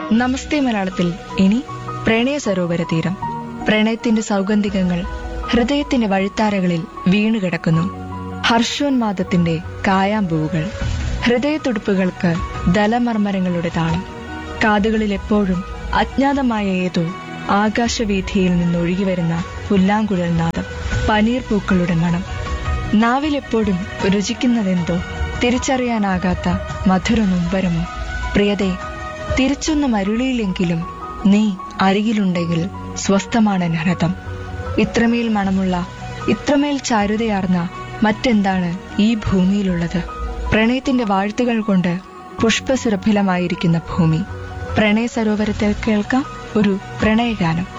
നമസ്തേ മലയാളത്തിൽ ഇനി പ്രണയ സരോവര തീരം പ്രണയത്തിന്റെ സൗഗന്ധികങ്ങൾ ഹൃദയത്തിന്റെ വഴിത്താരകളിൽ വീണുകിടക്കുന്നു ഹർഷോന്മാദത്തിന്റെ കായാമ്പൂവുകൾ ഹൃദയത്തുടുപ്പുകൾക്ക് ദലമർമരങ്ങളുടെ താളം കാതുകളിൽ എപ്പോഴും അജ്ഞാതമായ ഏതോ ആകാശവീഥിയിൽ നിന്നൊഴുകി വരുന്ന പുല്ലാങ്കുഴൽ നാദം പനീർ പൂക്കളുടെ മണം നാവിലെപ്പോഴും രുചിക്കുന്നതെന്തോ തിരിച്ചറിയാനാകാത്ത മധുര നൊമ്പരമോ പ്രിയതേ തിരിച്ചൊന്നും അരുളിയില്ലെങ്കിലും നീ അരികിലുണ്ടെങ്കിൽ സ്വസ്ഥമാണ് ഹൃതം ഇത്രമേൽ മണമുള്ള ഇത്രമേൽ ചാരുതയാർന്ന മറ്റെന്താണ് ഈ ഭൂമിയിലുള്ളത് പ്രണയത്തിന്റെ വാഴ്ത്തുകൾ കൊണ്ട് പുഷ്പസുരഭിലമായിരിക്കുന്ന ഭൂമി പ്രണയ സരോവരത്തിൽ കേൾക്കാം ഒരു പ്രണയഗാനം